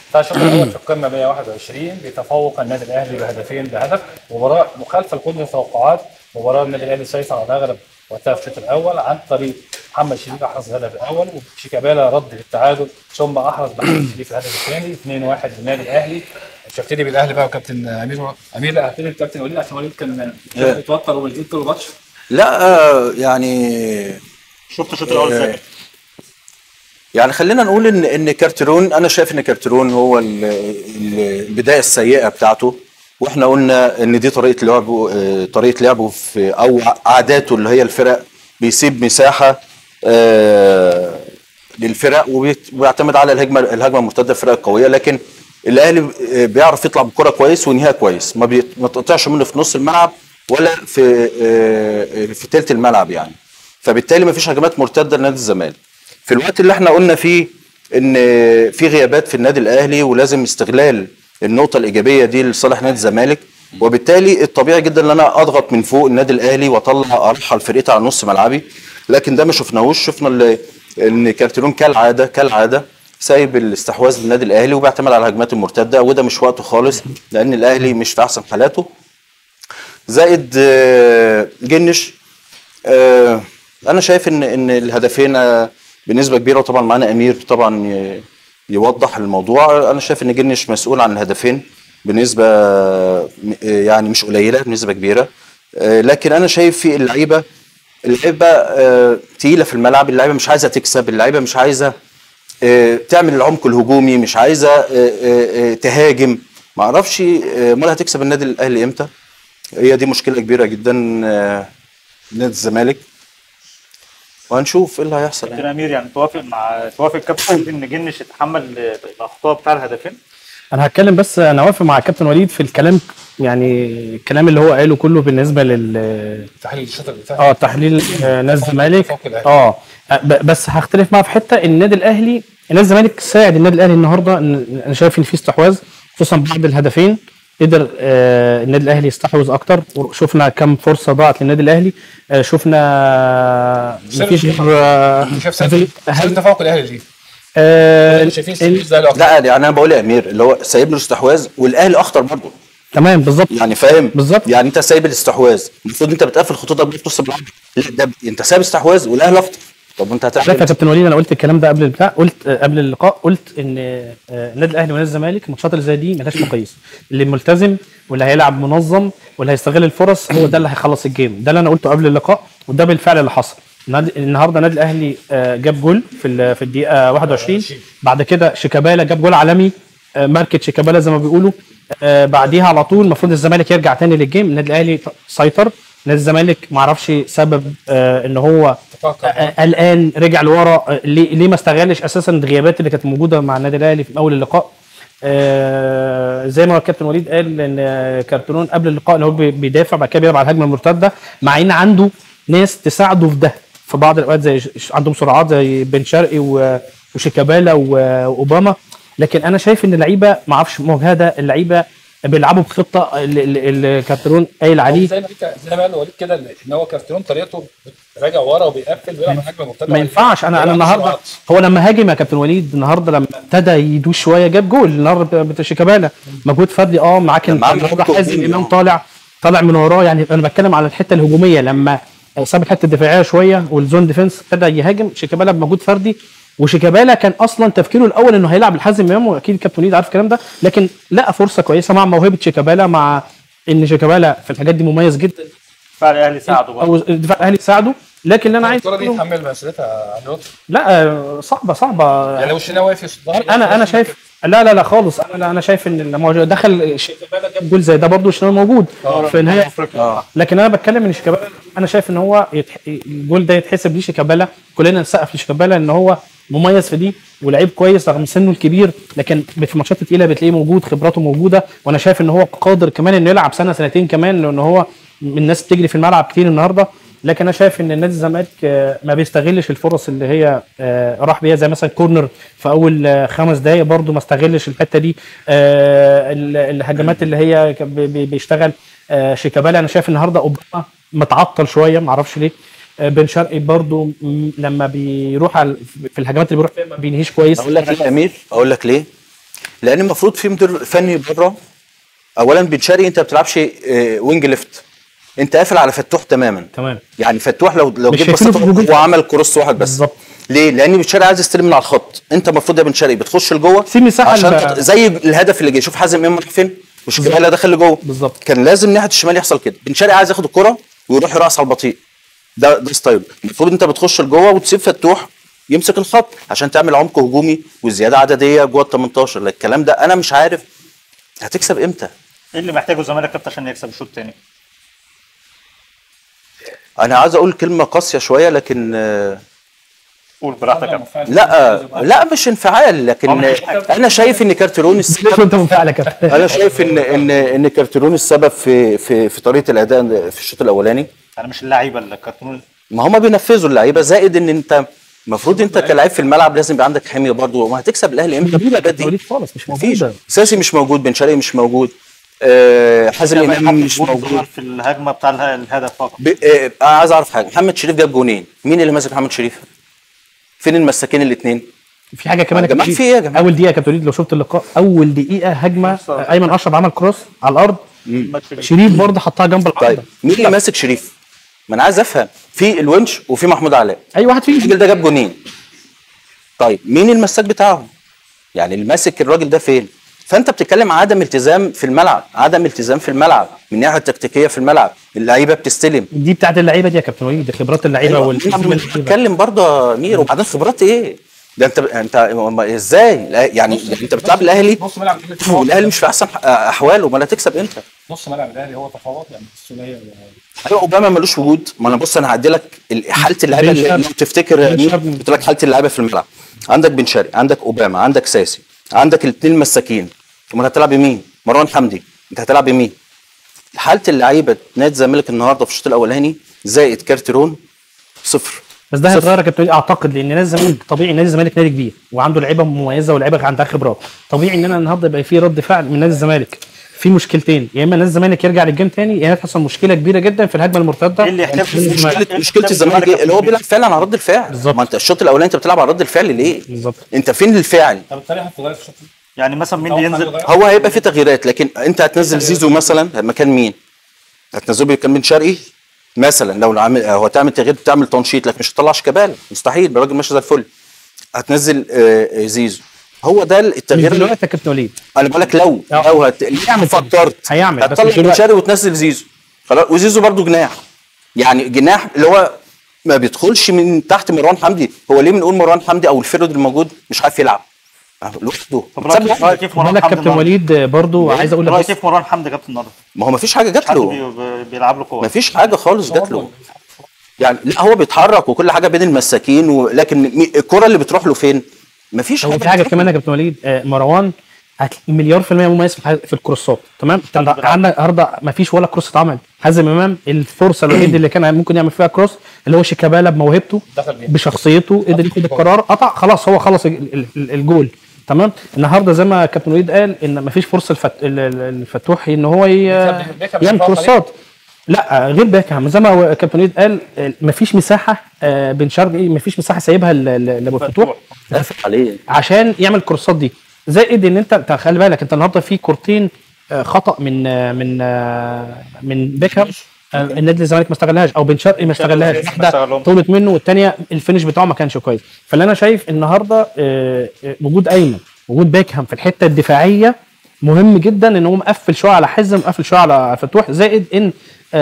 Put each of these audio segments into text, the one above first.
بتاع الشوط الاول في القمه 121 بيتفوق النادي الاهلي بهدفين بهدف مباراه مخالفه لكل التوقعات مباراه النادي الاهلي سيطر على اغلب وقتها في الشوط الاول عن طريق محمد شريف احرز الهدف الاول وشيكابالا رد للتعادل ثم احرز محمد شريف الهدف الثاني 2-1 للنادي الاهلي مش هبتدي بالاهلي بقى وكابتن امير امير لا هبتدي بكابتن وليد عشان وليد كان اتوتر وملزوم طول الماتش لا آه، يعني شفت الشوط الاول ازاي؟ يعني خلينا نقول ان ان كارترون انا شايف ان كارترون هو ال- ال- البدايه السيئه بتاعته واحنا قلنا ان دي طريقه لعبه آه، طريقه لعبه في او عاداته اللي هي الفرق بيسيب مساحه آه، للفرق وبيت- وبيعتمد على الهجمه الهجمه المرتده الفرق القويه لكن الاهلي آه، بيعرف يطلع بالكره كويس وينهيها كويس ما بيت- ما تقطعش منه في نص الملعب ولا في آه، في ثلث الملعب يعني فبالتالي ما فيش هجمات مرتده لنادي الزمالك في الوقت اللي احنا قلنا فيه ان في غيابات في النادي الاهلي ولازم استغلال النقطه الايجابيه دي لصالح نادي الزمالك وبالتالي الطبيعي جدا ان انا اضغط من فوق النادي الاهلي واطلع ارحل فرقتي على نص ملعبي لكن ده ما شفناهوش شفنا ال- ان كارتيرون كالعاده كالعاده سايب الاستحواذ للنادي الاهلي وبيعتمد على الهجمات المرتده وده مش وقته خالص لان الاهلي مش في احسن حالاته زائد آه، جنش آه، انا شايف ان ان الهدفين آه، بنسبه كبيره وطبعا معانا امير طبعا ي- يوضح الموضوع انا شايف ان جنش مسؤول عن الهدفين بنسبه آه، يعني مش قليله بنسبه كبيره آه، لكن انا شايف في اللعيبه اللعيبه آه، تقيله في الملعب اللعيبه مش عايزه تكسب اللعيبه مش عايزه آه، تعمل العمق الهجومي مش عايزه آه، آه، آه، تهاجم ما اعرفش آه، امال هتكسب النادي الاهلي امتى هي دي مشكله كبيره جدا آه، نادي الزمالك وهنشوف ايه اللي هيحصل يعني. كابتن امير يعني توافق مع توافق كابتن ان جنش يتحمل الاخطاء بتاع الهدفين انا هتكلم بس انا اوافق مع كابتن وليد في الكلام يعني الكلام اللي هو قاله كله بالنسبه لل تحليل الشوط الثاني اه تحليل آه، نادي الزمالك تفوق الأهلي. اه ب- بس هختلف معاه في حته ان النادي الاهلي نادي الزمالك ساعد النادي الاهلي النهارده إن- انا شايف ان في استحواذ خصوصا بعد الهدفين قدر آه النادي الاهلي يستحوذ اكتر وشفنا كم فرصه ضاعت للنادي الاهلي آه شفنا مفيش غير آه انت شايف سبب سبب تفوق الاهلي ليه؟ آه شايفين ال- السيريز ده له أكتر. لا يعني انا بقول يا امير اللي هو سايب له الاستحواذ والاهلي اخطر برضه تمام بالظبط يعني فاهم بالظبط. يعني انت سايب الاستحواذ المفروض انت بتقفل خطوطك في نص الملعب لا ده ب- انت سايب استحواذ والاهلي اخطر طب انت هتعمل عارف يا إيه؟ كابتن وليد انا قلت الكلام ده قبل البتاع قلت آه، قبل اللقاء قلت ان آه، النادي الاهلي ونادي الزمالك الماتشات اللي زي دي ملهاش مقاييس اللي ملتزم واللي هيلعب منظم واللي هيستغل الفرص هو ده اللي هيخلص الجيم ده اللي انا قلته قبل اللقاء وده بالفعل اللي حصل النادي- النهارده النادي الاهلي آه، جاب جول في ال- في الدقيقه 21 بعد كده شيكابالا جاب جول عالمي آه، ماركه شيكابالا زي ما بيقولوا آه، بعديها على طول المفروض الزمالك يرجع تاني للجيم النادي الاهلي سيطر نادي الزمالك ما اعرفش سبب آه، ان هو تفوق. آه، قلقان رجع لورا آه، ليه ليه ما استغلش اساسا الغيابات اللي كانت موجوده مع النادي الاهلي في اول اللقاء آه، زي ما الكابتن وليد قال ان آه، كارترون قبل اللقاء اللي هو بي- بيدافع بعد كده بيلعب على الهجمه المرتده مع ان عنده ناس تساعده في ده في بعض الاوقات زي ش- عندهم سرعات زي بن شرقي و- وشيكابالا و- واوباما لكن انا شايف ان اللعيبه ما اعرفش مجهده اللعيبه بيلعبوا بخطه اللي- اللي اللي كارترون قايل عليه زي ما انت زي ما قال وليد كده ان هو كارتيرون طريقته راجع ورا وبيقفل بيلعب على هجمه مرتده ما ينفعش انا انا بيلعب النهارده بسرعات. هو لما هاجم يا كابتن وليد النهارده لما ابتدى يدوش شويه جاب جول النهارده بتاع شيكابالا مجهود فردي اه معاك كان معاه النهارده مجهود حازم هجومي، امام آه. طالع طالع من وراه يعني انا بتكلم على الحته الهجوميه لما ساب الحته الدفاعيه شويه والزون ديفنس ابتدى يهاجم شيكابالا بمجهود فردي وشيكابالا كان اصلا تفكيره الاول انه هيلعب الحازم امام واكيد الكابتن وليد عارف الكلام ده لكن لقى فرصه كويسه مع موهبه شيكابالا مع ان شيكابالا في الحاجات دي مميز جدا دفاع الاهلي ساعده برضه او الدفاع الاهلي ساعده لكن اللي انا عايز الكره دي أقوله- يتحمل مسؤوليتها عن لطفي لا آه، صعبه صعبه يعني لو الشناوي واقف يصدها انا انا شايف لا لا لا خالص انا انا شايف ان لما هو دخل شيكابالا جاب جول زي ده برضه الشناوي موجود في النهايه افريقيا لكن انا بتكلم ان شيكابالا انا شايف ان هو يتح... الجول ده يتحسب ليه شيكابالا كلنا نسقف لشيكابالا ان هو مميز في دي ولعيب كويس رغم سنه الكبير لكن في الماتشات التقيله بتلاقيه موجود خبراته موجوده وانا شايف ان هو قادر كمان انه يلعب سنه سنتين كمان لان هو من الناس بتجري في الملعب كتير النهارده لكن انا شايف ان نادي الزمالك آه، ما بيستغلش الفرص اللي هي آه، راح بيها زي مثلا كورنر في اول آه، خمس دقائق برده ما استغلش الحته دي آه، ال- الهجمات اللي هي كان بي- بي- بيشتغل آه، شيكابالا انا شايف النهارده اوباما متعطل شويه ما اعرفش ليه آه، بن شرقي برده م- لما بيروح على في الهجمات اللي بيروح فيها ما بينهيش كويس اقول لك ليه يا امير اقول لك ليه لان المفروض في مدير فني بره اولا بن شرقي انت ما بتلعبش آه، وينج ليفت انت قافل على فتوح تماما تمام يعني فتوح لو لو مش جيت شايفينه بصيت في الهجوم. هو عمل كروس واحد بس بالظبط. ليه؟ لان بن شرقي عايز يستلم من على الخط انت المفروض يا بن شرقي بتخش لجوه سيب مساحة عشان ل- تط- زي الهدف اللي جاي شوف حازم امام راح فين وشيكابالا دخل لجوه بالظبط. كان لازم ناحيه الشمال يحصل كده بن شرقي عايز ياخد الكره ويروح يرقص على البطيء ده ده ستايل المفروض انت بتخش لجوه وتسيب فتوح يمسك الخط عشان تعمل عمق هجومي وزياده عدديه جوه ال 18 لكن الكلام ده انا مش عارف هتكسب امتى ايه اللي محتاجه الزمالك يا كابتن عشان يكسب الشوط الثاني؟ انا عايز اقول كلمه قاسيه شويه لكن آه، قول براحتك يا كابتن لا لا مش انفعال لكن مفيش حاجة. انا شايف ان كارتيرون السبب ليش انت منفعل يا كابتن انا شايف ان ان ان كارتيرون السبب في في في طريقه الاداء في الشوط الاولاني انا مش اللعيبه اللي كارتون ما هم بينفذوا اللعيبه زائد ان انت المفروض انت كلاعب في الملعب لازم يبقى عندك حميه برضه وما هتكسب الاهلي امتى بدري وليد خالص مش مفيش موجوده ساسي مش موجود بن شرقي مش موجود آه حازم امام مش موجود في الهجمه بتاع اله- الهدف فقط ب... آه أنا عايز اعرف حاجه محمد شريف جاب جونين مين اللي ماسك محمد شريف فين المساكين الاثنين في حاجه كمان يا جماعة، كابتن في إيه يا جماعة؟ اول دقيقه يا كابتن وليد لو شفت اللقاء اول دقيقه هجمه آه، ايمن اشرف عمل كروس على الارض شريف برضه حطها جنب طيب العارضه مين اللي ماسك شريف ما انا عايز افهم في الونش وفي محمود علاء اي واحد فيهم الراجل ده جاب جونين طيب مين المساك بتاعهم يعني اللي ماسك الراجل ده فين فانت بتتكلم عن عدم التزام في الملعب عدم التزام في الملعب من الناحيه التكتيكيه في الملعب اللعيبه بتستلم دي بتاعت اللعيبه دي يا كابتن وليد دي خبرات اللعيبه أيوة، والالتزام أنا اللعيبة. بتكلم برضه يا مير وبعدين خبرات ايه ده انت انت ازاي لا، يعني يعني انت بتلعب الاهلي نص ملعب الأهلي والاهلي مش في احسن ح- احواله امال هتكسب امتى نص ملعب الاهلي هو تفاوض يعني الثنائيه ايوه اوباما ملوش وجود ما انا بص انا هعدي لك ال- حاله اللعيبه بن اللي شرقي. لو تفتكر بن مين؟ شرقي. قلت لك حاله اللعيبه في الملعب عندك بن شرقي عندك اوباما عندك ساسي عندك الاثنين مساكين امال هتلعب بمين؟ مروان حمدي انت هتلعب بمين؟ حاله اللعيبه نادي الزمالك النهارده في الشوط الاولاني زائد كارتيرون صفر بس ده صفر. هيتغير يا كابتن وليد اعتقد لان نادي الزمالك طبيعي نادي الزمالك نادي كبير وعنده لعيبه مميزه ولاعيبه عندها خبرات طبيعي ان انا النهارده يبقى في رد فعل من نادي الزمالك في مشكلتين يا اما نادي الزمالك يرجع للجيم تاني يا اما تحصل مشكله كبيره جدا في الهجمه المرتده ايه اللي يحتاج مشكله مشكله الزمالك ايه؟ اللي هو بيلعب فعلا على رد الفعل بالظبط. ما انت الشوط الاولاني انت بتلعب على رد الفعل ليه؟ بالظبط انت فين الفعل؟ طب الطريقه هتتغير في الشوط يعني مثلا مين اللي ينزل هو هيبقى في تغييرات لكن انت هتنزل زيزو مثلا مكان مين؟ هتنزله مكان بن شرقي مثلا لو عامل هو تعمل تغيير تعمل تنشيط لكن مش هتطلع شيكابالا مستحيل الراجل ماشي زي الفل هتنزل آه، آه، زيزو هو ده مش التغيير اللي دلوقتي يا كابتن وليد انا بقول لك لو اه. لو هت... هيعمل كده. فكرت هيعمل، بس هتطلع مش بن دلوقتي. شرقي وتنزل زيزو خلاص وزيزو برضو جناح يعني جناح اللي هو ما بيدخلش من تحت مروان حمدي هو ليه بنقول مروان حمدي او الفيرود الموجود مش عارف يلعب لوحده طب ساب رايك لوحده. كيف بقول مروان لك حمدي كابتن النهارده؟ وليد برضو عايز اقول لك رايك بس كيف مروان حمدي كابتن النهارده؟ ما هو ما فيش حاجه جات حد له بي- بي- بيلعب له كوره ما فيش حاجه خالص جات له يعني لا هو بيتحرك وكل حاجه بين المساكين ولكن مي- الكره اللي بتروح له فين ما فيش هو في حاجه كمان يا كابتن وليد آه، مروان هت- مليار في المية مميز في الح- في الكروسات تمام انت عندك- عندك النهارده ما فيش ولا كروس اتعمل حازم امام الفرصه الوحيده اللي كان ممكن يعمل فيها كروس اللي هو شيكابالا بموهبته دخل بيها. بشخصيته قدر ياخد القرار قطع خلاص هو خلص ال- ال- ال- الجول تمام النهارده زي ما كابتن وليد قال ان ما فيش فرصه الفت... ال- ال- الفتوحي ان هو ي... بيكهام- بيكهام يعمل مش متوقع كروسات لا غير باكهام زي ما هو كابتن وليد قال آه، مفيش مساحه آه، بن شرقي مفيش مساحه سايبها ل- ل- لابو الفتوح عليه عشان يعمل الكورسات دي زائد ان انت انت خلي بالك انت النهارده في كورتين آه، خطا من آه، من آه، من بيكهام آه، النادي الزمالك ما استغلهاش او بن شرقي ما استغلهاش ما واحده استغلهمش. طولت منه والثانيه الفينش بتاعه ما كانش كويس فاللي انا شايف النهارده آه، آه، وجود ايمن وجود بيكهام في الحته الدفاعيه مهم جدا ان هو مقفل شويه على حزم مقفل شويه على فتوح زائد ان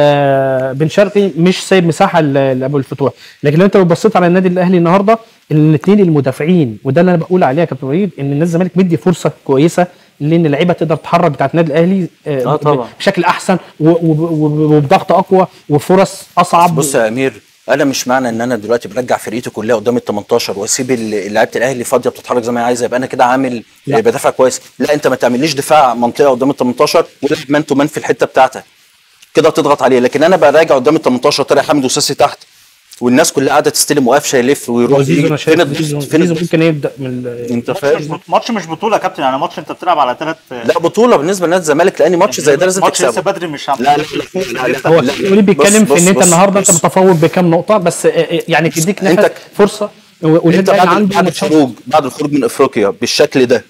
آه بن شرقي مش سايب مساحه ل- لابو الفتوح لكن لو انت لو بصيت على النادي الاهلي النهارده الاثنين المدافعين وده اللي انا بقول عليه يا كابتن وليد ان النادي الزمالك مدي فرصه كويسه لان اللعيبه تقدر تتحرك بتاعت النادي الاهلي آه طبعا. بشكل احسن و- و- و- وبضغط اقوى وفرص اصعب بص يا امير انا مش معنى ان انا دلوقتي برجع فرقتي كلها قدام ال 18 واسيب ال- لعيبه الاهلي فاضيه بتتحرك زي ما هي عايزه يبقى انا كده عامل لا. بدافع كويس لا انت ما تعمليش دفاع منطقه قدام ال 18 ولعب مان تو مان في الحته بتاعتك كده تضغط عليه لكن انا براجع قدام ال 18 طارق حامد وساسي تحت والناس كلها قاعده تستلم وقفشه يلف ويروح وزيزو انا فين شايف الضغط؟ زيزو فين زيزو الضغط؟ ممكن يبدا من ال- انت ماتش مش فاهم بط- ماتش مش بطوله يا كابتن يعني ماتش انت بتلعب على ثلاث لا بطوله بالنسبه لنادي الزمالك لان ماتش زي ده لازم ماتش لسه تكسبه بدري مش عم لا لا لا لا لا هو لا. وليد بيتكلم بص- في ان انت بص- النهارده انت بص. متفوق بكام نقطه بس آه، آه، يعني تديك نفس انت- فرصه والنادي انت الاهلي بعد عنده بعد ماتشات الخروج بعد الخروج من افريقيا بالشكل ده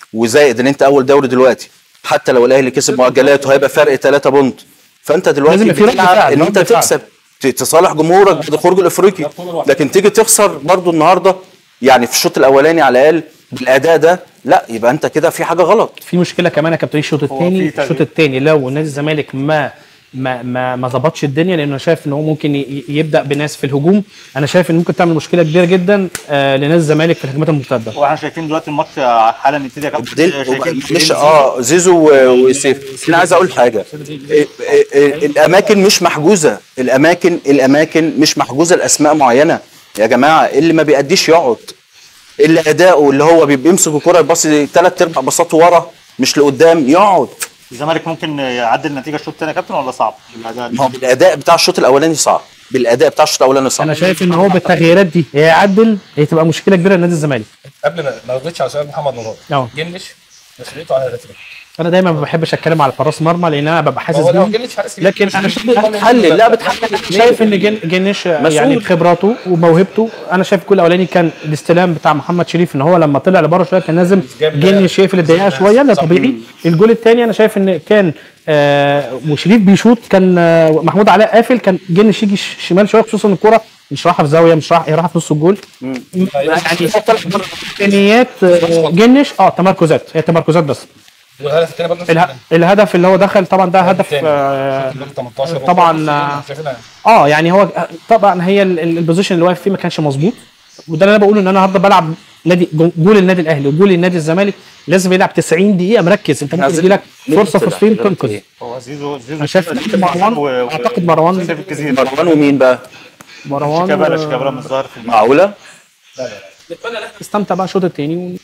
وزائد ان انت اول دوري دلوقتي حتى لو الاهلي كسب مؤجلاته هيبقى فرق 3 بونت فانت دلوقتي لازم يبقى في رد بتلعب فعل، ان رد انت فعل. تكسب ت- تصالح جمهورك بعد الخروج الافريقي لكن تيجي تخسر برضو النهارده يعني في الشوط الاولاني على الاقل بالاداء ده لا يبقى انت كده في حاجه غلط في مشكله كمان يا كابتن الشوط الثاني في تغيير. الشوط الثاني لو نادي الزمالك ما ما ما ما ظبطش الدنيا لانه انا شايف ان هو ممكن ي- يبدا بناس في الهجوم انا شايف ان ممكن تعمل مشكله كبيره جدا آه لنادي الزمالك في الهجمات المرتده واحنا شايفين دلوقتي الماتش حالا يبتدي يا كابتن وبعدين شايفين معلش اه زيزو و- وسيف انا عايز اقول حاجه إيه- إيه- إيه، الاماكن مش محجوزه الاماكن الاماكن مش محجوزه لاسماء معينه يا جماعه اللي ما بيأديش يقعد اللي اداؤه اللي هو بيبقى يمسك الكره يبصي ثلاث ارباع بساط ورا مش لقدام يقعد الزمالك ممكن يعدل النتيجه الشوط الثاني يا كابتن ولا صعب؟ بالأداء ما هو بالاداء بتاع الشوط الاولاني صعب بالاداء بتاع الشوط الاولاني صعب انا شايف ان هو بالتغييرات دي هي يعدل هي تبقى مشكله كبيره لنادي الزمالك قبل ما ما ردتش على سؤال محمد مراد اه جنش مسؤوليته على هدفين انا دايما ما بحبش اتكلم على حراس مرمى لان انا ببقى حاسس هو لو بيه جنش حارس لكن انا شايف بتحلل لا بتحلل شايف ان جن جنش يعني بخبراته وموهبته انا شايف الجول الاولاني كان الاستلام بتاع محمد شريف ان هو لما طلع لبره شويه كان لازم جاب- جنش يقفل الدقيقه شويه ده صح. طبيعي الجول الثاني انا شايف ان كان آه وشريف بيشوط كان آه محمود علاء قافل كان جنش يجي ش- شمال شويه خصوصا الكره مش رايحه في زاويه مش رايحه هي رايحه في نص الجول يعني امكانيات آه، جنش اه تمركزات هي تمركزات بس والهدف الثاني برضه اله- الهدف اللي هو دخل طبعا ده هدف التاني. آه، 18 طبعا، آه، شايفينها اه يعني هو طبعا هي ال- ال- البوزيشن اللي واقف فيه ما كانش مظبوط وده اللي انا بقوله ان انا النهارده بلعب نادي جو- جول النادي الاهلي وجول النادي الزمالك لازم يلعب 90 دقيقه مركز انت ممكن عايزين يجي لك نقطة فرصه فرصتين تنقذ هو زيزو زيزو انا شايف إن مروان و- و- اعتقد مروان سيف الجزيرة مروان ومين بقى مروان شيكابالا و- شيكابالا مش ظاهر في الملعب معقوله استمتع بقى الشوط الثاني و...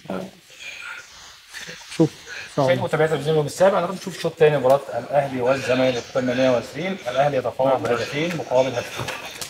شوف في متابعه الفيديو السابع نروح نشوف الشوط الثاني مباراه الاهلي والزمالك قمه 120 الاهلي يتفوق بهدفين مقابل هدفين